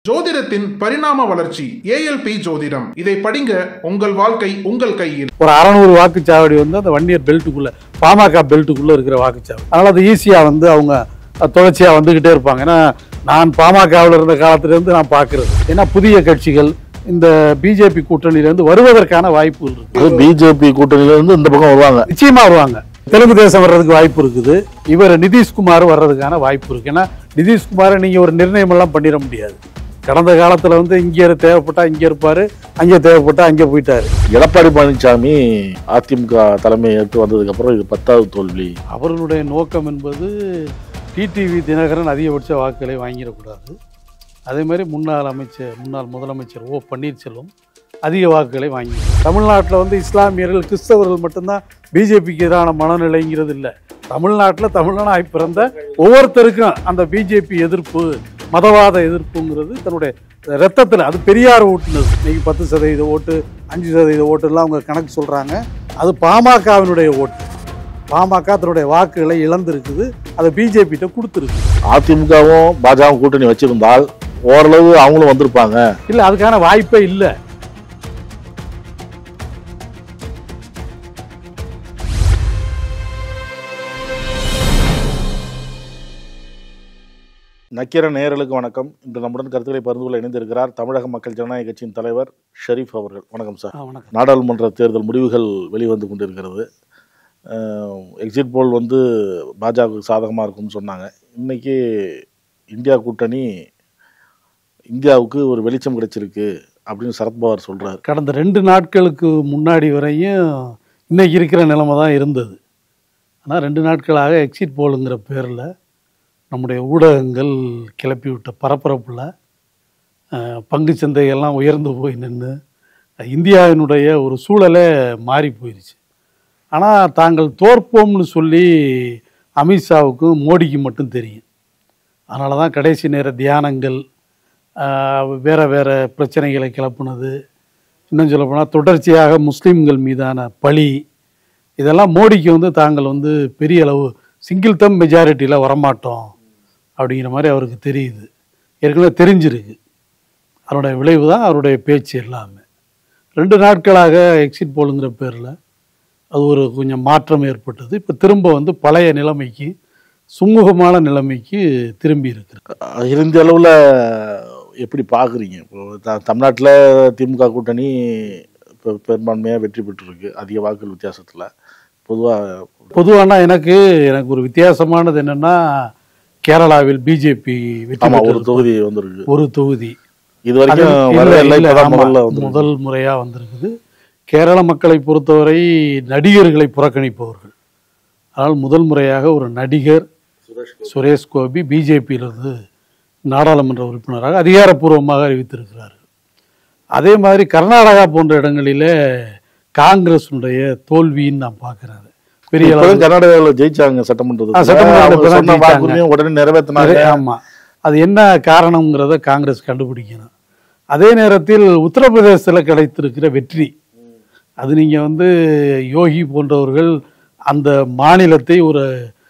ஜோதிடத்தின் பரிணாம வளர்ச்சி ஏஎல்பி ஜோதிடம் இதை படிங்க உங்கள் வாழ்க்கை உங்கள் கையில் ஒரு அறநூறு வாக்குச்சாவடி வந்து அந்த வன்னியர் பெல்ட்டுக்குள்ள பாமக பெல்ட்டுக்குள்ள இருக்கிற வாக்குச்சாவடி அதனால அது ஈஸியா வந்து அவங்க அஹ், தொடர்ச்சியா வந்துகிட்டே இருப்பாங்க ஏன்னா நான் பாமகவில் இருந்த காலத்துல இருந்து நான் பார்க்கிறது ஏன்னா புதிய கட்சிகள் இந்த பிஜேபி கூட்டணியிலிருந்து வருவதற்கான வாய்ப்புகள் இருக்கு பிஜேபி கூட்டணியில இருந்து இந்த பக்கம் வருவாங்க நிச்சயமா வருவாங்க தெலுங்கு தேசம் வர்றதுக்கு வாய்ப்பு இருக்குது இவர் நிதிஷ்குமார் வர்றதுக்கான வாய்ப்பு இருக்கு ஏன்னா நிதிஷ்குமாரை நீங்க ஒரு நிர்ணயம் எல்லாம் பண்ணிட முடியாது கடந்த காலத்துல வந்து இங்கே தேவைப்பட்டா இங்க இருப்பாரு அங்கே தேவைப்பட்டா அங்கே போயிட்டாரு எடப்பாடி பழனிசாமி அதிமுக தலைமை ஏற்று வந்ததுக்கு அப்புறம் இது பத்தாவது தோல்வி அவர்களுடைய நோக்கம் என்பது டிடிவி தினகரன் அதிகபட்ச வாக்குகளை வாங்கிடக்கூடாது அதே மாதிரி முன்னாள் அமைச்சர் முன்னாள் முதலமைச்சர் ஓ பன்னீர்செல்வம் அதிக வாக்குகளை வாங்கி தமிழ்நாட்டில் வந்து இஸ்லாமியர்கள் கிறிஸ்தவர்கள் மட்டும்தான் பிஜேபிக்கு எதிரான மனநிலைங்கிறது இல்லை தமிழ்நாட்டில் தமிழனாய் பிறந்த ஒவ்வொருத்தருக்கும் அந்த பிஜேபி எதிர்ப்பு மதவாத எதிர்ப்புங்கிறது தன்னுடைய ரத்தத்தில் அது பெரியார் ஊட்டுனது இன்னைக்கு பத்து சதவீத ஓட்டு அஞ்சு சதவீத ஓட்டுலாம் அவங்க கணக்கு சொல்கிறாங்க அது பாமகவினுடைய ஓட்டு பாமக தன்னுடைய வாக்குகளை இழந்திருக்குது அதை பிஜேபிகிட்ட கொடுத்துருக்கு அதிமுகவும் பாஜக கூட்டணி வச்சிருந்தால் ஓரளவு அவங்களும் வந்திருப்பாங்க இல்லை அதுக்கான வாய்ப்பே இல்லை நக்கீர நேயர்களுக்கு வணக்கம் இன்று நம்முடன் கருத்துக்களை பகிர்ந்து கொள்ள இணைந்திருக்கிறார் தமிழக மக்கள் ஜனநாயக கட்சியின் தலைவர் ஷெரீப் அவர்கள் வணக்கம் சார் ஆ, வணக்கம் நாடாளுமன்ற தேர்தல் முடிவுகள் வெளிவந்து கொண்டிருக்கிறது எக்ஸிட் போல் வந்து பாஜகவுக்கு சாதகமாக இருக்கும்னு சொன்னாங்க இன்னைக்கு இந்தியா கூட்டணி இந்தியாவுக்கு ஒரு வெளிச்சம் கிடைச்சிருக்கு அப்படின்னு சரத்பவார் சொல்றாரு கடந்த ரெண்டு நாட்களுக்கு முன்னாடி வரையும் இன்னைக்கு இருக்கிற நிலைமை தான் இருந்தது ஆனால் ரெண்டு நாட்களாக எக்ஸிட் போலுங்கிற பேரில் நம்முடைய ஊடகங்கள் கிளப்பி விட்ட பரபரப்பில் அஹ், பங்குச் சந்தைகள்லாம் உயர்ந்து போய் நின்று இந்தியாவினுடைய ஒரு சூழலே மாறி போயிடுச்சு ஆனால் தாங்கள் தோற்போம்னு சொல்லி அமித்ஷாவுக்கும் மோடிக்கு மட்டும் தெரியும் அதனால தான் கடைசி நேர தியானங்கள் ஆஹ், வேற வேற பிரச்சனைகளை கிளப்புனது இன்னும் சொல்லப்போனால் தொடர்ச்சியாக முஸ்லீம்கள் மீதான பழி இதெல்லாம் மோடிக்கு வந்து தாங்கள் வந்து பெரிய அளவு சிங்கிள் தம் மெஜாரிட்டியில் வரமாட்டோம் அப்படிங்கிற மாதிரி அவருக்கு தெரியுது ஏற்கனவே தெரிஞ்சிருக்கு அதனுடைய விளைவு தான் அவருடைய பேச்சு எல்லாமே ரெண்டு நாட்களாக எக்ஸிட் போலுங்கிற பேரில் அது ஒரு கொஞ்சம் மாற்றம் ஏற்பட்டது இப்போ திரும்ப வந்து பழைய நிலைமைக்கு சுமூகமான நிலைமைக்கு திரும்பி இருக்கு அஹ் இந்திய அளவில் எப்படி பார்க்குறீங்க இப்போ த தமிழ்நாட்டில் திமுக கூட்டணி இப்போ பெரும்பான்மையாக வெற்றி பெற்றிருக்கு அதிக வாக்குகள் வித்தியாசத்தில் பொதுவாக பொதுவானா எனக்கு எனக்கு ஒரு வித்தியாசமானது என்னன்னா கேரளாவில் பிஜேபி வெற்றி ஆமாம் ஒரு பெற்றது. தொகுதி வந்திருக்கு ஒரு தொகுதி இது அது வரைக்கும் இல்ல, வரவே இல்லை இல்ல, இப்பதான் ஆமா, முதல்ல வந்து முதல் முறையா வந்திருக்குது கேரள மக்களை பொறுத்தவரை நடிகர்களை புறக்கணிப்பவர்கள் ஆனால் முதல் முறையாக ஒரு நடிகர் சுரேஷ் கோபி பிஜேபியிலிருந்து நாடாளுமன்ற உறுப்பினராக அதிகாரப்பூர்வமாக அறிவித்திருக்கிறார்கள் அதே மாதிரி கர்நாடகா போன்ற இடங்களிலே காங்கிரஸினுடைய தோல்வின்னு நான் பார்க்கிறேன் அது. பெரிய அளவு இப்பதான் கர்நாடகாவில் ஜெயிச்சாங்க ஆ, சட்டமன்றத்தில் சட்டமன்றத்துல அவங்க இப்பதான் சொன்ன ஜெயிச்சாங்க. வாக்குறுதியும் உடனே நிறைவேற்றினாங்க நிறைய- ஆமா அது என்ன காரணம்ங்கிறத காங்கிரஸ் கண்டுபிடிக்கணும் அதே நேரத்தில் உத்தரப்பிரதேசத்தில் கிடைத்திருக்கிற வெற்றி அது நீங்க வந்து யோகி போன்றவர்கள் அந்த மாநிலத்தை ஒரு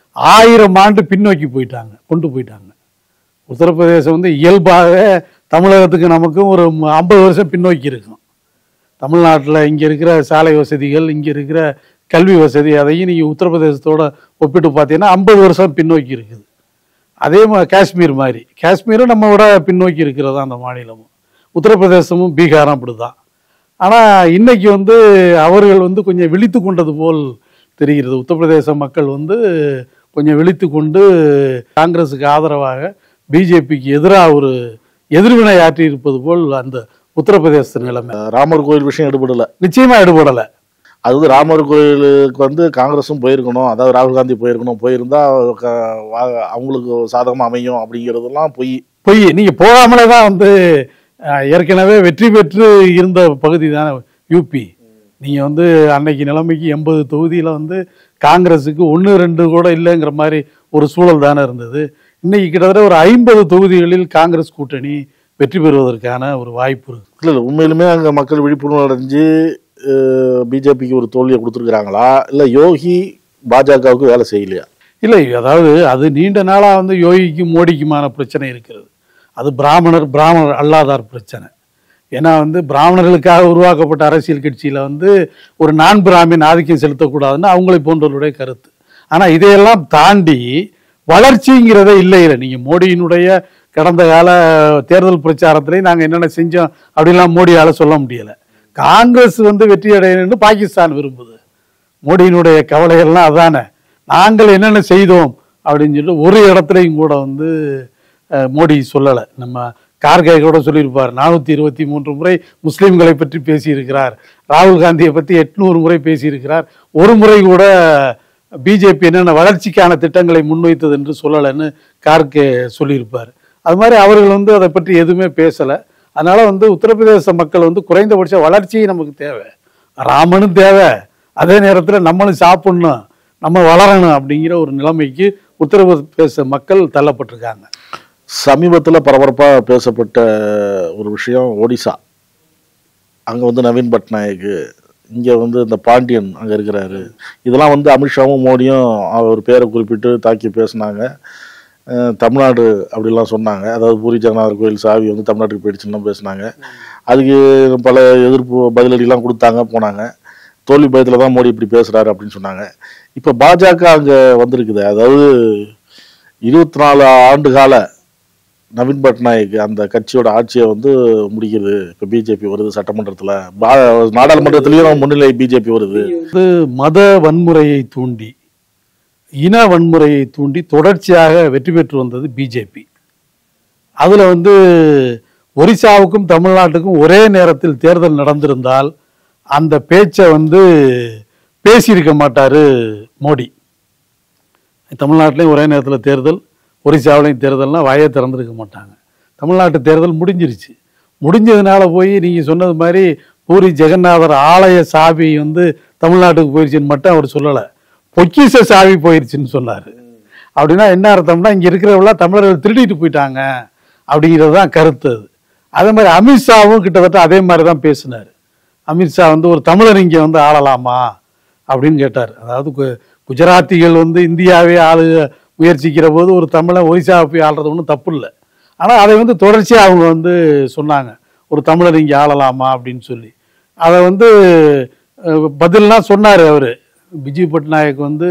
ஆயிரம் ஆண்டு பின்னோக்கி போயிட்டாங்க கொண்டு போயிட்டாங்க உத்தரப்பிரதேசம் வந்து இயல்பாக தமிழகத்துக்கு நமக்கும் ஒரு ஐம்பது வருஷம் பின்னோக்கி இருக்கும் தமிழ்நாட்டில் இங்கே இருக்கிற சாலை வசதிகள் இங்கே இருக்கிற கல்வி வசதி அதையும் நீங்கள் உத்தரப்பிரதேசத்தோட ஒப்பிட்டு பார்த்தீங்கன்னா ஐம்பது வருஷம் பின்னோக்கி இருக்குது அதே மாதிரி காஷ்மீர் மாதிரி காஷ்மீரும் நம்ம விட பின்னோக்கி இருக்கிறதா அந்த மாநிலமும் உத்தரப்பிரதேசமும் பீகாரும் அப்படிதான் ஆனால் இன்னைக்கு வந்து அவர்கள் வந்து கொஞ்சம் விழித்து கொண்டது போல் தெரிகிறது உத்தரப்பிரதேச மக்கள் வந்து கொஞ்சம் விழித்து கொண்டு காங்கிரஸுக்கு ஆதரவாக பிஜேபிக்கு எதிராக ஒரு எதிர்வினை ஆற்றி இருப்பது போல் அந்த உத்தரப்பிரதேச நிலைமை ராமர் கோயில் விஷயம் எடுபடல நிச்சயமா எடுபடலை அது வந்து ராமர் கோயிலுக்கு வந்து காங்கிரஸும் போயிருக்கணும் அதாவது ராகுல் காந்தி போயிருக்கணும் போயிருந்தா க- வா- அவங்களுக்கு சாதகமா அமையும் அப்படிங்கிறதெல்லாம் பொய் பொய் நீங்க போகாமலே தான் வந்து அஹ், ஏற்கனவே வெற்றி பெற்று இருந்த பகுதி தானே யூபி நீங்க வந்து அன்னைக்கு நிலைமைக்கு எண்பது தொகுதியில வந்து காங்கிரஸுக்கு ஒன்று ரெண்டு கூட இல்லைங்கிற மாதிரி ஒரு சூழல் தானே இருந்தது இன்னைக்கு கிட்டத்தட்ட ஒரு ஐம்பது தொகுதிகளில் காங்கிரஸ் கூட்டணி வெற்றி பெறுவதற்கான ஒரு வாய்ப்பு இருக்கு இல்ல இல்ல உண்மையிலுமே அங்க மக்கள் விழிப்புணர்வு அடைஞ்சு பிஜேபிக்கு ஒரு தோல்வியை கொடுத்துருக்காங்களா இல்ல யோகி பாஜகவுக்கு வேலை செய்யலையா இல்லை அதாவது அது நீண்ட நாளா வந்து யோகிக்கும் மோடிக்குமான பிரச்சனை இருக்கிறது அது பிராமணர் பிராமணர் அல்லாதார் பிரச்சனை ஏன்னா வந்து பிராமணர்களுக்காக உருவாக்கப்பட்ட அரசியல் கட்சியில் வந்து ஒரு நான் பிராமின் ஆதிக்கம் செலுத்தக்கூடாதுன்னு அவங்களை போன்றவர்களுடைய கருத்து ஆனால் இதையெல்லாம் தாண்டி வளர்ச்சிங்கிறதே இல்லை இல்லை நீங்கள் மோடியினுடைய கடந்த கால தேர்தல் பிரச்சாரத்திலையும் நாங்கள் என்னென்ன செஞ்சோம் அப்படின்லாம் மோடியால் சொல்ல முடியலை காங்கிரஸ் வந்து வெற்றி அடையணும்னு பாகிஸ்தான் விரும்புது மோடியினுடைய கவலைகள்லாம் அதானே நாங்கள் என்னென்ன செய்தோம் அப்படின்னு சொல்லிட்டு ஒரு இடத்துலையும் கூட வந்து அஹ், மோடி சொல்லலை நம்ம கார்கே கூட சொல்லியிருப்பார் நானூற்றி இருபத்தி மூன்று முறை முஸ்லீம்களை பற்றி பேசியிருக்கிறார் ராகுல் காந்தியை பற்றி எட்நூறு முறை பேசியிருக்கிறார் ஒரு முறை கூட பிஜேபி என்னென்ன வளர்ச்சிக்கான திட்டங்களை முன்வைத்தது என்று சொல்லலைன்னு கார்கே சொல்லியிருப்பார் அது மாதிரி அவர்கள் வந்து அதை பற்றி எதுவுமே பேசலை அதனால வந்து உத்தரப்பிரதேச மக்கள் வந்து குறைந்தபட்ச வளர்ச்சி நமக்கு தேவை ராமனும் தேவை அதே நேரத்தில் நம்மளும் சாப்பிடணும் நம்ம வளரணும் அப்படிங்கிற ஒரு நிலைமைக்கு உத்தரப்பிரதேச மக்கள் தள்ளப்பட்டிருக்காங்க சமீபத்தில் பரபரப்பாக பேசப்பட்ட ஒரு விஷயம் ஒடிசா அங்கே வந்து நவீன் பட்நாயக் இங்கே வந்து இந்த பாண்டியன் அங்கே இருக்கிறாரு இதெல்லாம் வந்து அமித்ஷாவும் மோடியும் அவர் பேரை குறிப்பிட்டு தாக்கி பேசினாங்க அஹ் தமிழ்நாடு அப்படிலாம் சொன்னாங்க அதாவது பூரி ஜெகநாதர் கோயில் சாவி வந்து தமிழ்நாட்டுக்கு போயிடுச்சுன்னு பேசினாங்க அதுக்கு பல எதிர்ப்பு பதிலடிலாம் கொடுத்தாங்க போனாங்க தோல்வி பயத்தில் தான் மோடி இப்படி பேசுகிறாரு அப்படின்னு சொன்னாங்க இப்போ பாஜக அங்கே வந்திருக்குது அதாவது இருபத்தி நாலு ஆண்டு கால நவீன் பட்நாயக் அந்த கட்சியோட ஆட்சியை வந்து முடிக்குது இப்போ பிஜேபி வருது சட்டமன்றத்தில் நாடாளுமன்றத்திலையும் முன்னிலை பிஜேபி வருது வந்து மத வன்முறையை தூண்டி இன வன்முறையை தூண்டி தொடர்ச்சியாக வெற்றி பெற்று வந்தது பிஜேபி அதில் வந்து ஒரிசாவுக்கும் தமிழ்நாட்டுக்கும் ஒரே நேரத்தில் தேர்தல் நடந்திருந்தால் அந்த பேச்சை வந்து பேசியிருக்க மாட்டார் மோடி தமிழ்நாட்டிலையும் ஒரே நேரத்தில் தேர்தல் ஒரிசாவிலையும் தேர்தல்னா வாயே திறந்திருக்க மாட்டாங்க தமிழ்நாட்டு தேர்தல் முடிஞ்சிருச்சு முடிஞ்சதுனால போய் நீங்கள் சொன்னது மாதிரி பூரி ஜெகநாதர் ஆலய சாவி வந்து தமிழ்நாட்டுக்கு போயிடுச்சுன்னு மட்டும் அவர் சொல்லலை பொக்கிஷ சாவி போயிடுச்சுன்னு சொன்னார் அப்படின்னா என்ன அர்த்தம்னா இங்கே இருக்கிறவங்களாம் தமிழர்கள் திருடிட்டு போயிட்டாங்க அப்படிங்கிறது தான் கருத்து அது அதே மாதிரி அமித்ஷாவும் கிட்டத்தட்ட அதே மாதிரி தான் பேசினார் அமித்ஷா வந்து ஒரு தமிழர் இங்கே வந்து ஆளலாமா அப்படின்னு கேட்டார் அதாவது கு- குஜராத்திகள் வந்து இந்தியாவே ஆளு முயற்சிக்கிற போது ஒரு தமிழன் ஒரிசாவை போய் ஆள்றது ஒன்றும் தப்பு இல்லை ஆனால் அதை வந்து தொடர்ச்சியாக அவங்க வந்து சொன்னாங்க ஒரு தமிழர் இங்கே ஆளலாமா அப்படின்னு சொல்லி அதை வந்து அஹ், பதில்லாம் சொன்னார் அவர் பிஜு பட்நாயக் வந்து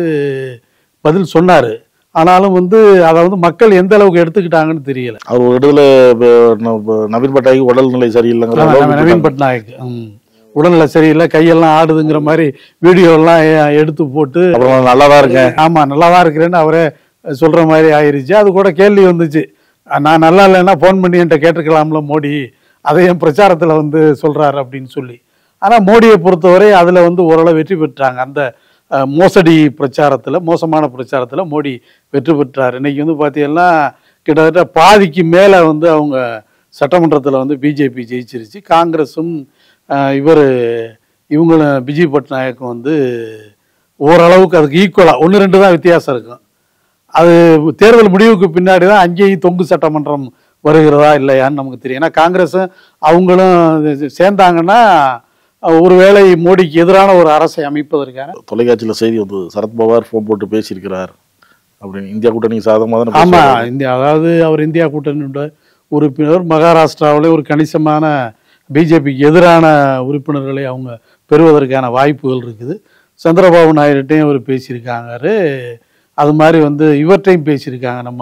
பதில் சொன்னார் ஆனாலும் வந்து அதை வந்து மக்கள் எந்த அளவுக்கு எடுத்துக்கிட்டாங்கன்னு தெரியல அவர் ஒரு இடத்துல இப்ப ந- நவீன் பட்நாயக் உடல்நிலை சரியில்லைங்கிற ஆமா, அளவுக்கு நம்ம நவீன் பட்நாயக் ம். உடல்நிலை சரியில்லை கையெல்லாம் ஆடுதுங்கிற மாதிரி வீடியோ எல்லாம் எ- எடுத்து போட்டு அப்புறம் நல்லா தான் இருக்கேன் ஆமா நல்லா தான் இருக்கிறேன்னு அவரே சொல்ற மாதிரி ஆயிருச்சு அது கூட கேள்வி வந்துச்சு நான் நல்லா இல்லைன்னா ஃபோன் பண்ணி என்கிட்ட கேட்டிருக்கலாம்ல மோடி அதை என் பிரச்சாரத்துல வந்து சொல்றாரு அப்படின்னு சொல்லி ஆனா மோடியை பொறுத்தவரை அதுல வந்து ஓரளவு வெற்றி பெற்றாங்க அந்த அஹ், மோசடி பிரச்சாரத்துல மோசமான பிரச்சாரத்துல மோடி வெற்றி பெற்றார் இன்னைக்கு வந்து பார்த்தீங்கன்னா கிட்டத்தட்ட பாதிக்கு மேல வந்து அவங்க சட்டமன்றத்துல வந்து பிஜேபி ஜெயிச்சிருச்சு காங்கிரஸும் இவர் இவங்களும் பிஜி பட்நாயக்கும் வந்து ஓரளவுக்கு அதுக்கு ஈக்குவலாக ஒன்று ரெண்டு தான் வித்தியாசம் இருக்கும் அது தேர்தல் முடிவுக்கு பின்னாடி தான் அங்கேயும் தொங்கு சட்டமன்றம் வருகிறதா இல்லையான்னு நமக்கு தெரியும் ஏன்னா காங்கிரஸும் அவங்களும் இது சேர்ந்தாங்கன்னா ஒருவேளை மோடிக்கு எதிரான ஒரு அரசை அமைப்பதற்கான தொலைக்காட்சியில் செய்தி வந்து சரத்பவார் ஃபோன் போட்டு பேசியிருக்கிறார் அப்படின்னு இந்தியா கூட்டணி சாதகமாக தானே ஆமா பேசுறாரு. இந்தியா அதாவது அவர் இந்தியா கூட்டணியோட உறுப்பினர் மகாராஷ்டிராவிலே ஒரு கணிசமான பிஜேபிக்கு எதிரான உறுப்பினர்களை அவங்க பெறுவதற்கான வாய்ப்புகள் இருக்குது சந்திரபாபு நாயுடுட்டையும் அவர் பேசியிருக்காங்க அது மாதிரி வந்து இவற்றையும் பேசியிருக்காங்க நம்ம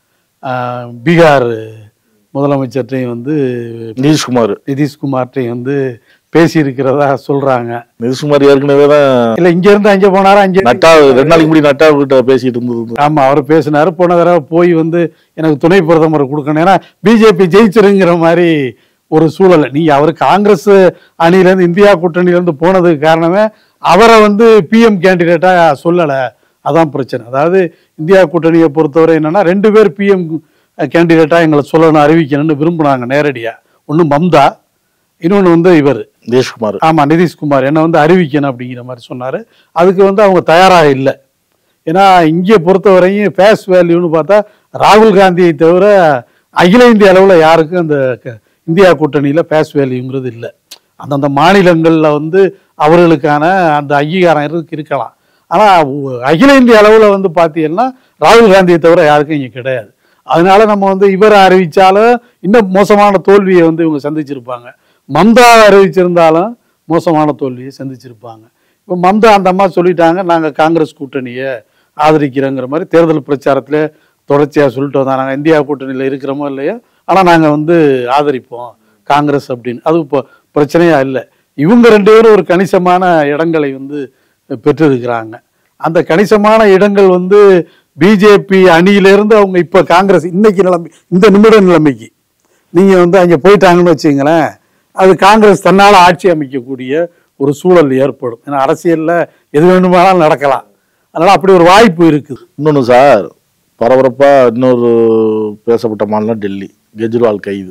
ஆஹ், பீகார் முதலமைச்சர்கிட்டையும் வந்து நிதிஷ்குமார் நிதிஷ்குமார்ட்டையும் வந்து பேசியிருக்கிறதா சொல்றாங்க நிதிஷ்குமார் ஏற்கனவே தான் இல்ல இங்க இருந்து அங்க போனாரா அங்க நட்டா ரெண்டு நாளைக்கு முன்னாடி நட்டா கிட்ட பேசிட்டு இருந்தது ஆமா அவர் பேசினாரு போன தடவை போய் வந்து எனக்கு துணை பிரதமர் கொடுக்கணும் ஏன்னா பிஜேபி ஜெயிச்சிருங்கிற மாதிரி ஒரு சூழல் நீங்க அவர் காங்கிரஸ் அணியில இருந்து இந்தியா கூட்டணியில இருந்து போனதுக்கு காரணமே அவரை வந்து பிஎம் கேண்டிடேட்டா சொல்லல அதான் பிரச்சனை அதாவது இந்தியா கூட்டணியை பொறுத்தவரை என்னன்னா ரெண்டு பேர் பிஎம் கேண்டிடேட்டா எங்களை சொல்லணும் அறிவிக்கணும்னு விரும்புனாங்க நேரடியா ஒன்னு மம்தா இன்னொன்னு வந்து இவர் நிதிஷ்குமார் ஆமா நிதிஷ்குமார் என்ன வந்து அறிவிக்கணும் அப்படிங்கிற மாதிரி சொன்னாரு அதுக்கு வந்து அவங்க தயாராக இல்லை ஏன்னா இங்கே பொறுத்தவரையும் ஃபேஸ் வேல்யூன்னு பார்த்தா ராகுல் காந்தியை தவிர அகில இந்திய அளவில் யாருக்கும் அந்த க- இந்தியா கூட்டணியில் ஃபேஸ் வேல்யூங்கிறது இல்லை அந்தந்த மாநிலங்களில் வந்து அவர்களுக்கான அந்த அங்கீகாரம் இருக்கு இருக்கலாம் ஆனால் அகில இந்திய அளவில் வந்து பார்த்தீங்கன்னா ராகுல் காந்தியை தவிர யாருக்கும் இங்கே கிடையாது அதனால நம்ம வந்து இவரை அறிவிச்சாலும் இன்னும் மோசமான தோல்வியை வந்து இவங்க சந்திச்சிருப்பாங்க மம்தா அறிவிச்சிருந்தாலும் மோசமான தோல்வியை சந்திச்சிருப்பாங்க இப்போ மம்தா அந்த அம்மா சொல்லிட்டாங்க நாங்கள் காங்கிரஸ் கூட்டணியை ஆதரிக்கிறோங்கிற மாதிரி தேர்தல் பிரச்சாரத்தில் தொடர்ச்சியாக சொல்லிட்டு வந்தாங்க நாங்கள் இந்தியா கூட்டணியில் இருக்கிறோமோ இல்லையோ ஆனால் நாங்கள் வந்து ஆதரிப்போம் காங்கிரஸ் அப்படின்னு அது இப்போ பிரச்சனையா இல்லை இவங்க ரெண்டு பேரும் ஒரு கணிசமான இடங்களை வந்து பெற்றிருக்கிறாங்க அந்த கணிசமான இடங்கள் வந்து பிஜேபி அணியிலிருந்து அவங்க இப்போ காங்கிரஸ் இன்னைக்கு நிலைமை இந்த நிமிட நிலைமைக்கு நீங்கள் வந்து அங்கே போயிட்டாங்கன்னு வச்சுங்களேன் அது காங்கிரஸ் தன்னால் ஆட்சி அமைக்கக்கூடிய ஒரு சூழல் ஏற்படும் ஏன்னா அரசியலில் எது வேணுமானாலும் நடக்கலாம் அதனால் அப்படி ஒரு வாய்ப்பு இருக்குது இன்னொன்று சார் பரபரப்பாக இன்னொரு பேசப்பட்ட மாநிலம் டெல்லி கெஜ்ரிவால் கைது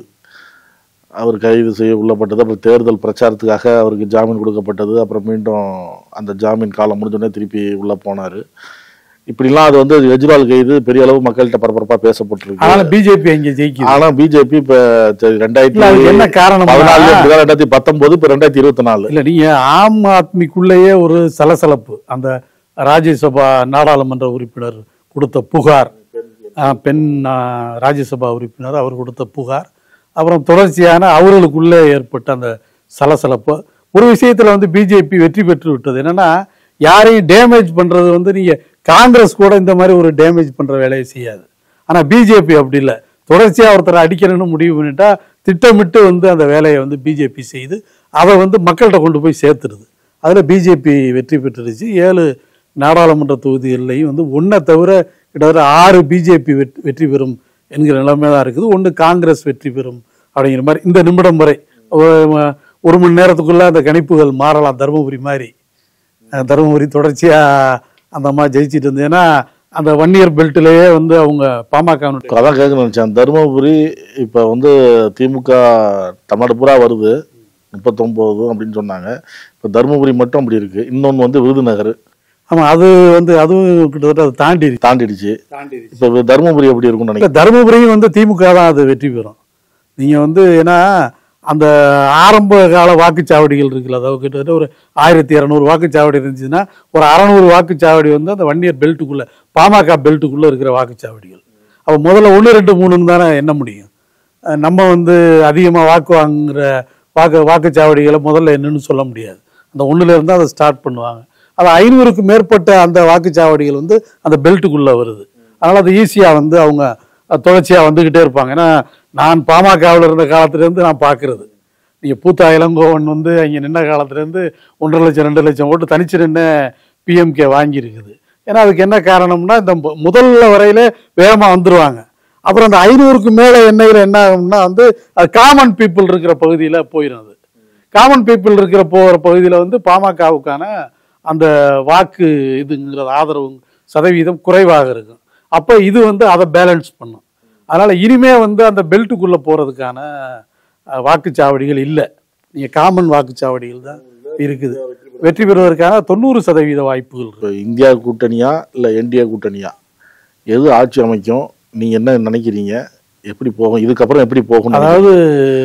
அவர் கைது செய்ய உள்ளப்பட்டது அப்புறம் தேர்தல் பிரச்சாரத்துக்காக அவருக்கு ஜாமீன் கொடுக்கப்பட்டது அப்புறம் மீண்டும் அந்த ஜாமீன் காலம் முடிஞ்சோடனே திருப்பி உள்ளே போனார் இப்படிலாம் அது வந்து கெஜ்ரிவால் கைது பெரிய அளவு மக்கள்கிட்ட பரபரப்பாக பேசப்பட்டிருக்கு அதனால் பிஜேபி அங்கே ஜெயிக்குது ஆனா பிஜேபி இப்ப சரி, ரெண்டாயிரத்தி இல்ல, அதுக்கு என்ன காரணம் பதினாலு ரெண்டாயிரத்தி பத்தொன்பது இப்ப ரெண்டாயிரத்தி இருபத்தி நாலு இல்ல நீங்க ஆம் ஆத்மிக்குள்ளேயே ஒரு சலசலப்பு அந்த ராஜ்யசபா நாடாளுமன்ற உறுப்பினர் கொடுத்த புகார் ஆ, பெண் ஆ, ராஜ்யசபா உறுப்பினர் அவர் கொடுத்த புகார் அப்புறம் தொடர்ச்சியான அவர்களுக்குள்ளே ஏற்பட்ட அந்த சலசலப்பு ஒரு விஷயத்துல வந்து பிஜேபி வெற்றி பெற்று விட்டது என்னன்னா யாரையும் டேமேஜ் பண்றது வந்து நீங்க காங்கிரஸ் கூட இந்த மாதிரி ஒரு டேமேஜ் பண்ற வேலையை செய்யாது ஆனா பிஜேபி அப்படி இல்லை தொடர்ச்சியா ஒருத்தரை அடிக்கணும்னு முடிவு பண்ணிட்டா திட்டமிட்டு வந்து அந்த வேலையை வந்து பிஜேபி செய்து அதை வந்து மக்கள்கிட்ட கொண்டு போய் சேர்த்துருது அதில் பிஜேபி வெற்றி பெற்றுருச்சு ஏழு நாடாளுமன்ற தொகுதிகள்லையும் வந்து ஒன்றை தவிர கிட்டத்தட்ட ஆறு பிஜேபி வெற்றி பெறும் என்கிற நிலைமை தான் இருக்குது ஒன்று காங்கிரஸ் வெற்றி பெறும் அப்படிங்கிற மாதிரி இந்த நிமிடம் வரை ஒரு- ஒரு மணி நேரத்துக்குள்ள அந்த கணிப்புகள் மாறலாம் தருமபுரி மாதிரி அஹ் தருமபுரி தொடர்ச்சியா அந்த அம்மா ஜெயிச்சிட்டு இருந்தது ஏன்னா அந்த ஒன் இயர் பெல்ட்லயே வந்து அவங்க பாமக அதான் கேட்க நினைச்சேன் தருமபுரி இப்ப வந்து திமுக தமிழ்நாடு பூரா வருது முப்பத்தொன்பது அப்படின்னு சொன்னாங்க இப்ப தருமபுரி மட்டும் அப்படி இருக்கு இன்னொன்னு வந்து விருதுநகர் ஆமா அது வந்து அதுவும் கிட்டத்தட்ட அதை தாண்டி தாண்டிடுச்சு இப்ப தருமபுரி எப்படி இருக்கும்னு இல்ல நினைக்கிறேன் தருமபுரியும் வந்து திமுக தான் அது வெற்றி பெறும் நீங்க வந்து ஏன்னா அந்த ஆரம்ப கால வாக்குச்சாவடிகள் இருக்குல்ல அதாவது கிட்டத்தட்ட ஒரு ஆயிரத்தி இரநூறு வாக்குச்சாவடி இருந்துச்சுன்னா ஒரு அறநூறு வாக்குச்சாவடி வந்து அந்த வன்னியர் பெல்ட்டுக்குள்ள பாமக பெல்ட்டுக்குள்ள இருக்கிற வாக்குச்சாவடிகள் அப்போ முதல்ல ஒன்று ரெண்டு மூணுன்னு தானே எண்ண முடியும் அஹ் நம்ம வந்து அதிகமாக வாக்கு வாங்குற வாக்கு வாக்குச்சாவடிகளை முதல்ல என்னன்னு சொல்ல முடியாது அந்த ஒண்ணுல இருந்து அதை ஸ்டார்ட் பண்ணுவாங்க அது ஐநூறுக்கு மேற்பட்ட அந்த வாக்குச்சாவடிகள் வந்து அந்த பெல்ட்டுக்குள்ளே வருது அதனால் அது ஈஸியாக வந்து அவங்க தொடர்ச்சியாக வந்துக்கிட்டே இருப்பாங்க ஏன்னா நான் பாமகவில் இருந்த காலத்துலேருந்து நான் பார்க்குறது நீங்கள் பூத்தா இளங்கோவன் வந்து அங்கே நின்ன காலத்துலேருந்து ஒன்றரை லட்சம் ரெண்டு லட்சம் ஓட்டு தனிச்சு நின்று பிஎம்கே வாங்கியிருக்குது ஏன்னா அதுக்கு என்ன காரணம்னா இந்த மு- முதல்ல வரையில வேகமாக வந்துருவாங்க அப்புறம் அந்த ஐநூறுக்கு மேலே எண்ணெயில் என்ன ஆகும்னா வந்து அது காமன் பீப்புள் இருக்கிற பகுதியில் போயிடும் அது காமன் பீப்புள் இருக்கிற போகிற பகுதியில் வந்து பாமகவுக்கான அந்த வாக்கு இதுங்கிறது ஆதரவு சதவீதம் குறைவாக இருக்கும் அப்போ இது வந்து அதை பேலன்ஸ் பண்ணும் அதனால் இனிமே வந்து அந்த பெல்ட்டுக்குள்ளே போகிறதுக்கான வாக்குச்சாவடிகள் இல்லை நீங்கள் காமன் வாக்குச்சாவடிகள் தான் இருக்குது வெற்றி பெறுவதற்கான தொண்ணூறு சதவீத வாய்ப்புகள் இருக்கு இப்ப இந்தியா கூட்டணியா இல்ல என்டிஏ கூட்டணியா எது ஆட்சி அமைக்கும் நீங்க என்ன நினைக்கிறீங்க எப்படி போகும் இதுக்கப்புறம் எப்படி போகும் அதாவது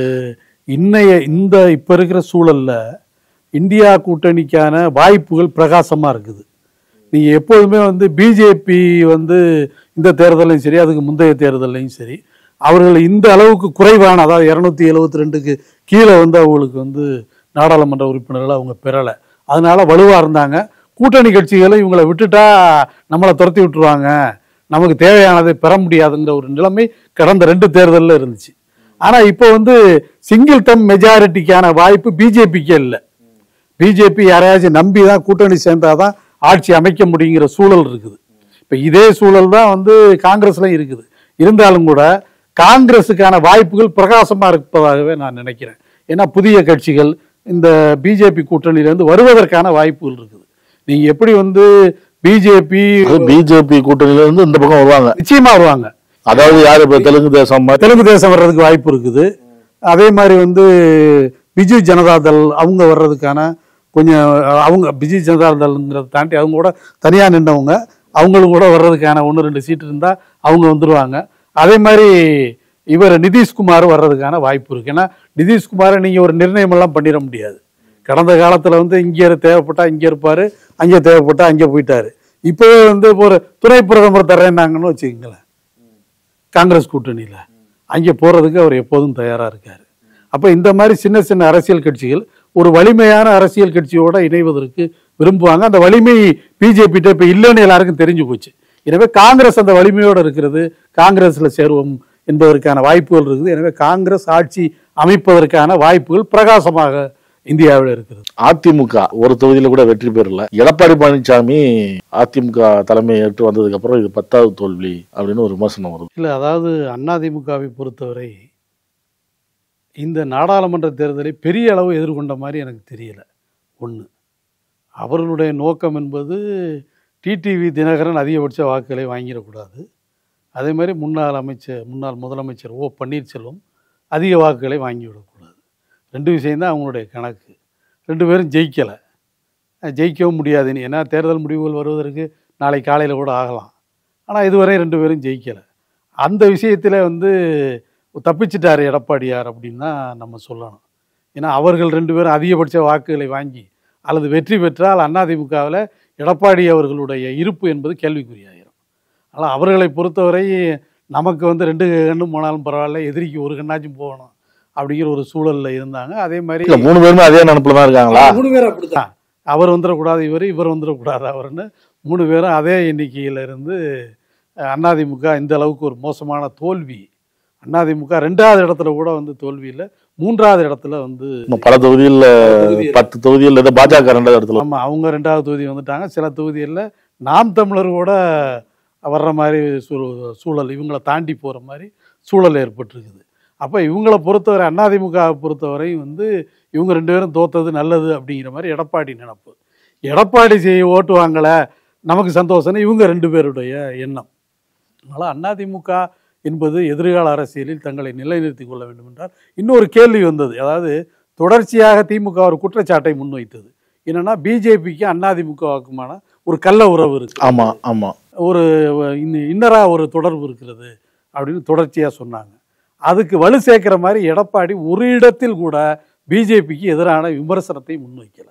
இன்னைய இந்த இப்போ இருக்கிற சூழல்ல இந்தியா கூட்டணிக்கான வாய்ப்புகள் பிரகாசமாக இருக்குது நீங்கள் எப்போதுமே வந்து பிஜேபி வந்து இந்த தேர்தலையும் சரி அதுக்கு முந்தைய தேர்தலையும் சரி அவர்கள் இந்த அளவுக்கு குறைவான அதாவது இரநூத்தி எழுபத்தி ரெண்டுக்கு கீழே வந்து அவங்களுக்கு வந்து நாடாளுமன்ற உறுப்பினர்களை அவங்க பெறலை அதனால வலுவாக இருந்தாங்க கூட்டணி கட்சிகளை இவங்களை விட்டுட்டா நம்மளை துரத்தி விட்டுருவாங்க நமக்கு தேவையானதை பெற முடியாதுங்கிற ஒரு நிலைமை கடந்த ரெண்டு தேர்தலில் இருந்துச்சு ஆனால் இப்போ வந்து சிங்கிள் டம் மெஜாரிட்டிக்கான வாய்ப்பு பிஜேபிக்கே இல்லை பிஜேபி யாரையாச்சும் நம்பி தான் கூட்டணி சேர்ந்தாதான் ஆட்சி அமைக்க முடியுங்கிற சூழல் இருக்குது இப்போ இதே சூழல் தான் வந்து காங்கிரஸ்லையும் இருக்குது இருந்தாலும் கூட காங்கிரஸுக்கான வாய்ப்புகள் பிரகாசமாக இருப்பதாகவே நான் நினைக்கிறேன் ஏன்னா புதிய கட்சிகள் இந்த பிஜேபி கூட்டணியிலேருந்து வருவதற்கான வாய்ப்புகள் இருக்குது நீங்கள் எப்படி வந்து பிஜேபி பிஜேபி கூட்டணியில இருந்து இந்த பக்கம் வருவாங்க நிச்சயமா வருவாங்க அதாவது யாரு இப்ப தெலுங்கு தேசம் மாதிரி தெலுங்கு தேசம் வர்றதுக்கு வாய்ப்பு இருக்குது அதே மாதிரி வந்து பிஜு ஜனதாதள் அவங்க வர்றதுக்கான கொஞ்சம் அவங்க பிஜு ஜனதாதள்ங்கிறத தாண்டி அவங்க கூட தனியாக நின்றவங்க அவங்களுக்கு கூட வர்றதுக்கான ஒன்று ரெண்டு சீட்டு இருந்தால் அவங்க வந்துடுவாங்க அதே மாதிரி இவர் நிதிஷ்குமார் வர்றதுக்கான வாய்ப்பு இருக்கு ஏன்னா நிதிஷ்குமாரை நீங்கள் ஒரு நிர்ணயம் எல்லாம் பண்ணிட முடியாது கடந்த காலத்தில் வந்து இங்கே தேவைப்பட்டா இங்கே இருப்பார் அங்கே தேவைப்பட்டா அங்கே போயிட்டாரு இப்போவே வந்து இப்போ ஒரு துணை பிரதமர் தரேன்னாங்கன்னு வச்சுக்கோங்களேன் காங்கிரஸ் கூட்டணியில் அங்கே போகிறதுக்கு அவர் எப்போதும் தயாராக இருக்கார் அப்போ இந்த மாதிரி சின்ன சின்ன அரசியல் கட்சிகள் ஒரு வலிமையான அரசியல் கட்சியோட இணைவதற்கு விரும்புவாங்க அந்த வலிமை பிஜேபிட்ட இப்போ இல்லைன்னு எல்லாருக்கும் தெரிஞ்சு போச்சு எனவே காங்கிரஸ் அந்த வலிமையோடு இருக்கிறது காங்கிரஸில் சேருவோம் என்பதற்கான வாய்ப்புகள் இருக்குது எனவே காங்கிரஸ் ஆட்சி அமைப்பதற்கான வாய்ப்புகள் பிரகாசமாக இந்தியாவில் இருக்கிறது அதிமுக ஒரு தொகுதியில கூட வெற்றி பெறல எடப்பாடி பழனிசாமி அதிமுக தலைமை ஏற்று வந்ததுக்கு அப்புறம் இது பத்தாவது தோல்வி அப்படின்னு ஒரு விமர்சனம் வருது இல்லை அதாவது அதிமுகவை பொறுத்தவரை இந்த நாடாளுமன்ற தேர்தலை பெரிய அளவு எதிர்கொண்ட மாதிரி எனக்கு தெரியல ஒன்று அவர்களுடைய நோக்கம் என்பது டிடிவி தினகரன் அதிகபட்ச வாக்குகளை வாங்கிடக்கூடாது அதே மாதிரி முன்னாள் அமைச்சர் முன்னாள் முதலமைச்சர் ஓ பன்னீர்செல்வம் அதிக வாக்குகளை வாங்கிவிடக்கூடாது ரெண்டு விஷயம்தான் அவங்களுடைய கணக்கு ரெண்டு பேரும் ஜெயிக்கலை ஜெயிக்கவும் முடியாதுன்னு ஏன்னா தேர்தல் முடிவுகள் வருவதற்கு நாளை காலையில் கூட ஆகலாம் ஆனால் இதுவரை ரெண்டு பேரும் ஜெயிக்கலை அந்த விஷயத்தில் வந்து தப்பிச்சிட்டார் எடப்பாடியார் அப்படின்னு தான் நம்ம சொல்லணும் ஏன்னா அவர்கள் ரெண்டு பேரும் அதிகபட்ச வாக்குகளை வாங்கி அல்லது வெற்றி பெற்றால் அதிமுகவில் எடப்பாடி அவர்களுடைய இருப்பு என்பது கேள்விக்குறியாயிரும் ஆனால் அவர்களை பொறுத்தவரை நமக்கு வந்து ரெண்டு கண்ணும் போனாலும் பரவாயில்ல எதிரிக்கு ஒரு கண்ணாச்சும் போகணும் அப்படிங்கிற ஒரு சூழல்ல இருந்தாங்க அதே மாதிரி இல்ல மூணு பேருமே அதே நினப்புல தான் இருக்காங்களா மூணு பேரும் அப்படித்தான் அவர் வந்துடக்கூடாது இவர் இவர் வந்துடக்கூடாது அவர்னு மூணு பேரும் அதே எண்ணிக்கையில் இருந்து அஹ், அதிமுக இந்த அளவுக்கு ஒரு மோசமான தோல்வி அதிமுக ரெண்டாவது இடத்துல கூட வந்து தோல்வி இல்லை மூன்றாவது இடத்துல வந்து இன்னும் பல தொகுதியில் தொகுதியில- பத்து தொகுதியில் ஏதோ பாஜக ரெண்டாவது இடத்துல ஆமாம் அவங்க ரெண்டாவது தொகுதி வந்துட்டாங்க சில தொகுதிகளில் நாம் தமிழர் கூட வர்ற மாதிரி சூ- சூழல் இவங்களை தாண்டி போகிற மாதிரி சூழல் ஏற்பட்டிருக்குது அப்போ இவங்களை பொறுத்தவரை அதிமுக பொறுத்தவரை வந்து இவங்க ரெண்டு பேரும் தோத்தது நல்லது அப்படிங்கிற மாதிரி எடப்பாடி நினப்பு எடப்பாடி செய்ய ஓட்டு வாங்கலை நமக்கு சந்தோஷம்னு இவங்க ரெண்டு பேருடைய எண்ணம் அதனால் அதிமுக என்பது எதிர்கால அரசியலில் தங்களை நிலைநிறுத்திக் கொள்ள வேண்டும் என்றால் இன்னொரு கேள்வி வந்தது அதாவது தொடர்ச்சியாக திமுக ஒரு குற்றச்சாட்டை முன்வைத்தது என்னன்னா பிஜேபிக்கு அதிமுகவுக்குமான ஒரு கள்ள உறவு இருக்கு ஆமா ஆமா ஒரு இன்ன- இன்னரா ஒரு தொடர்பு இருக்கிறது அப்படின்னு தொடர்ச்சியாக சொன்னாங்க அதுக்கு வலு சேர்க்கிற மாதிரி எடப்பாடி ஒரு இடத்தில் கூட பிஜேபிக்கு எதிரான விமர்சனத்தை முன்வைக்கல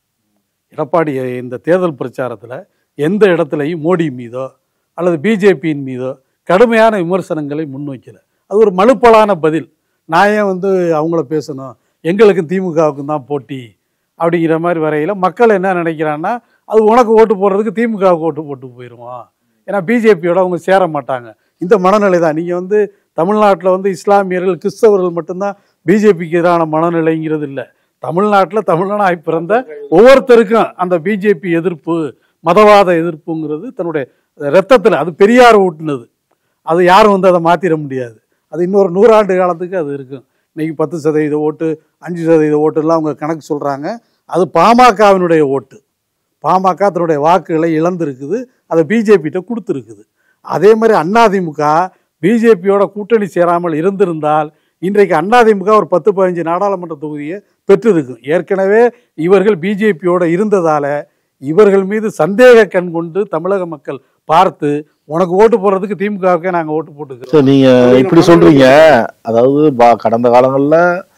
எடப்பாடி இந்த தேர்தல் பிரச்சாரத்தில் எந்த இடத்துலையும் மோடி மீதோ அல்லது பிஜேபியின் மீதோ கடுமையான விமர்சனங்களை முன்வைக்கல அது ஒரு மலுப்பலான பதில் நான் ஏன் வந்து அவங்கள பேசணும் எங்களுக்கும் திமுகவுக்கும் தான் போட்டி அப்படிங்கிற மாதிரி வரையில் மக்கள் என்ன நினைக்கிறான்னா அது உனக்கு ஓட்டு போடுறதுக்கு திமுகவுக்கு ஓட்டு போட்டு போயிடுவோம் ஏன்னா பிஜேபியோட அவங்க சேர மாட்டாங்க இந்த மனநிலை தான் நீங்கள் வந்து தமிழ்நாட்டில் வந்து இஸ்லாமியர்கள் கிறிஸ்தவர்கள் மட்டும்தான் பிஜேபிக்கு எதிரான மனநிலைங்கிறது இல்லை தமிழ்நாட்டில் தமிழனாய் பிறந்த ஒவ்வொருத்தருக்கும் அந்த பிஜேபி எதிர்ப்பு மதவாத எதிர்ப்புங்கிறது தன்னுடைய ரத்தத்தில் அது பெரியார் ஊட்டினது அது யாரும் வந்து அதை மாற்றிட முடியாது அது இன்னொரு நூறாண்டு காலத்துக்கு அது இருக்கும் இன்னைக்கு பத்து சதவீத ஓட்டு அஞ்சு சதவீத ஓட்டுலாம் அவங்க கணக்கு சொல்கிறாங்க அது பாமகவினுடைய ஓட்டு பாமக தன்னுடைய வாக்குகளை இழந்திருக்குது அதை பிஜேபிகிட்ட கொடுத்துருக்குது அதே மாதிரி அதிமுக பிஜேபியோட கூட்டணி சேராமல் இருந்திருந்தால் இன்றைக்கு அதிமுக ஒரு பத்து பதினஞ்சு நாடாளுமன்ற தொகுதியை பெற்றிருக்கும் ஏற்கனவே இவர்கள் பிஜேபியோட இருந்ததால இவர்கள் மீது சந்தேக கண் கொண்டு தமிழக மக்கள் பார்த்து உனக்கு ஓட்டு போடுறதுக்கு திமுகவுக்கே நாங்கள் ஓட்டு போட்டுக்கிறோம் சரி நீங்க இப்படி சொல்றீங்க அதாவது பா- கடந்த காலங்கள்ல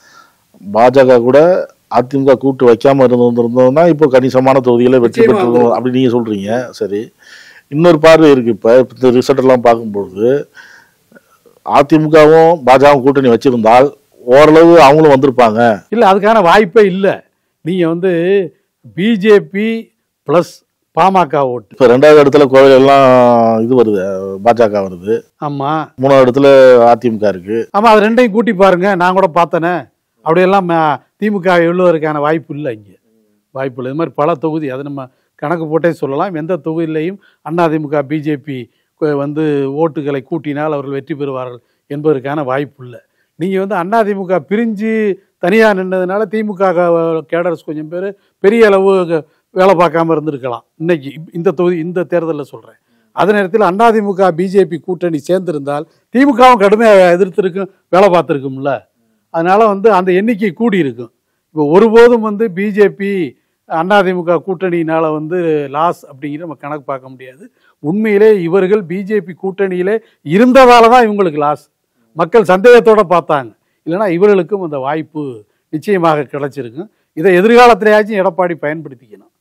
பாஜக கூட அதிமுக கூட்டு வைக்காம இருந்திருந்தோம்னா இப்போ கணிசமான தொகுதிகளை வெற்றி நிச்சயமா பெற்றிருந்தோம் அப்படி நீங்க சொல்றீங்க சரி இன்னொரு பார்வை இருக்கு இப்ப இந்த ரிசல்ட் எல்லாம் பார்க்கும்பொழுது அதிமுகவும் பாஜகவும் கூட்டணி வச்சிருந்தால் ஓரளவு அவங்களும் வந்திருப்பாங்க இல்லை அதுக்கான வாய்ப்பே இல்லை நீங்கள் வந்து பிஜேபி ப்ளஸ் பாமக ஓட்டு இப்ப ரெண்டாவது இடத்துல கோவில் எல்லாம் இது வருது பாஜக வருது ஆமாம் மூணாவது இடத்துல அதிமுக இருக்கு ஆமாம் அது ரெண்டையும் கூட்டி பாருங்க நான் கூட பார்த்தேனே அப்படியெல்லாம் ம- திமுக எழுவதற்கான வாய்ப்பு இல்லை இங்கே வாய்ப்பு இல்லை இது மாதிரி பல தொகுதி அது நம்ம கணக்கு போட்டே சொல்லலாம் எந்த தொகுதியிலையும் அதிமுக பிஜேபி வந்து ஓட்டுகளை கூட்டினால் அவர்கள் வெற்றி பெறுவார்கள் என்பதற்கான வாய்ப்பு இல்லை நீங்கள் வந்து அதிமுக பிரிஞ்சு தனியாக நின்றதுனால திமுக கேடர்ஸ் கொஞ்சம் பேர் பெரிய அளவு க- வேலை பார்க்காம இருந்திருக்கலாம் இன்னைக்கு இப்- இந்த தொகுதி இந்த தேர்தலில் சொல்கிறேன் அதே நேரத்தில் அதிமுக பிஜேபி கூட்டணி சேர்ந்திருந்தால் திமுகவும் கடுமையாக எதிர்த்திருக்கும் வேலை பார்த்துருக்கும்ல அதனால வந்து அந்த எண்ணிக்கை கூடி இருக்கும் இப்போ ஒருபோதும் வந்து பிஜேபி அதிமுக கூட்டணியினால வந்து லாஸ் அப்படிங்கிற நம்ம கணக்கு பார்க்க முடியாது உண்மையிலே இவர்கள் பிஜேபி கூட்டணியிலே இருந்ததால தான் இவங்களுக்கு லாஸ் மக்கள் சந்தேகத்தோட பார்த்தாங்க இல்லைன்னா இவர்களுக்கும் அந்த வாய்ப்பு நிச்சயமாக கிடைச்சிருக்கும் இதை எதிர்காலத்திலேயாச்சும் எடப்பாடி பயன்படுத்திக்கணும்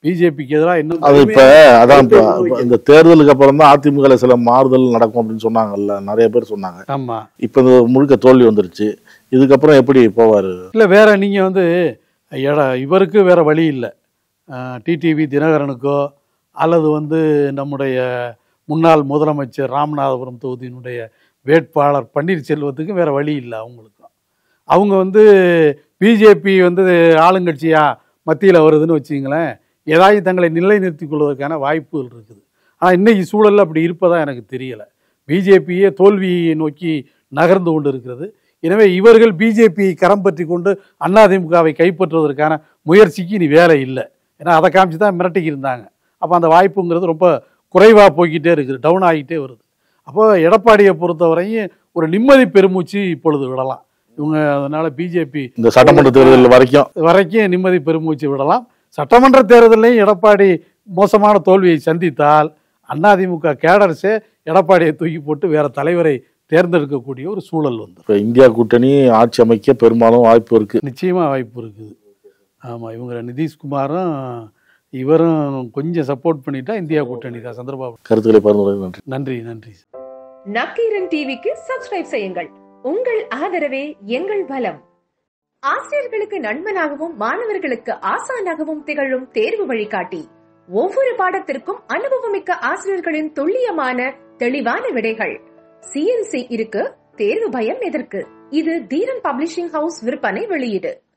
பிஜேபிக்கு எதிராக இன்னும் அது இப்ப கடுமையான அதான் இப்ப எதிர்ப்பு வைக்கணும். இந்த தேர்தலுக்கு அப்புறம் தான் அதிமுக சில மாறுதல் நடக்கும் அப்படின்னு சொன்னாங்கல்ல நிறைய பேர் சொன்னாங்க ஆமா இப்ப இந்த முழுக்க தோல்வி வந்துருச்சு இதுக்கப்புறம் எப்படி போவாரு இல்லை வேற நீங்கள் வந்து எட இவருக்கு வேற வழி இல்லை டிடிவி தினகரனுக்கோ அல்லது வந்து நம்முடைய முன்னாள் முதலமைச்சர் ராமநாதபுரம் தொகுதியினுடைய வேட்பாளர் பன்னீர்செல்வத்துக்கு வேற வழி இல்லை அவங்களுக்கும் அவங்க வந்து பிஜேபி வந்து ஆளுங்கட்சியா மத்தியில் வருதுன்னு வச்சுங்களேன் ஏதாவது தங்களை நிலைநிறுத்திக் கொள்வதற்கான வாய்ப்புகள் இருக்குது ஆனால் இன்னைக்கு சூழல்ல அப்படி இருப்பதா எனக்கு தெரியலை பிஜேபியே தோல்வியை நோக்கி நகர்ந்து கொண்டு இருக்கிறது எனவே இவர்கள் பிஜேபி கரம் பற்றி கொண்டு அதிமுகவை கைப்பற்றுவதற்கான முயற்சிக்கு இனி வேலை இல்லை ஏன்னா அதை காமிச்சு தான் மிரட்டிக்கு இருந்தாங்க அப்போ அந்த வாய்ப்புங்கிறது ரொம்ப குறைவாக போய்கிட்டே இருக்குது டவுன் ஆகிட்டே வருது அப்போ எடப்பாடியை பொறுத்தவரையும் ஒரு நிம்மதி பெருமூச்சு இப்பொழுது விடலாம் இவங்க அதனால பிஜேபி இந்த சட்டமன்ற தேர்தல் வரைக்கும் வரைக்கும் நிம்மதி பெருமூச்சு விடலாம் சட்டமன்ற தேர்தலையும் எடப்பாடி மோசமான தோல்வியை சந்தித்தால் அதிமுக கேடர்ஸே எடப்பாடியை தூக்கி போட்டு வேற தலைவரை தேர்ந்தெடுக்கக்கூடிய ஒரு சூழல் வந்து இப்ப இந்தியா கூட்டணி ஆட்சி அமைக்க பெரும்பாலும் வாய்ப்பு இருக்கு நிச்சயமா வாய்ப்பு இருக்குது ஆமா இவங்க நிதிஷ்குமாரும் இவரும் கொஞ்சம் சப்போர்ட் பண்ணிட்டா இந்தியா கூட்டணி தான் சந்திரபாபு கருத்துக்களை பகிர்ந்து நன்றி நன்றி நன்றி நக்கீரன் டிவிக்கு சப்ஸ்கிரைப் செய்யுங்கள் உங்கள் ஆதரவே எங்கள் பலம் ஆசிரியர்களுக்கு நண்பனாகவும் மாணவர்களுக்கு ஆசானாகவும் திகழும் தேர்வு வழிகாட்டி ஒவ்வொரு பாடத்திற்கும் அனுபவமிக்க ஆசிரியர்களின் துல்லியமான தெளிவான விடைகள் சிஎன்சி இருக்கு தேர்வு பயம் எதற்கு இது தீரன் பப்ளிஷிங் ஹவுஸ் விற்பனை வெளியீடு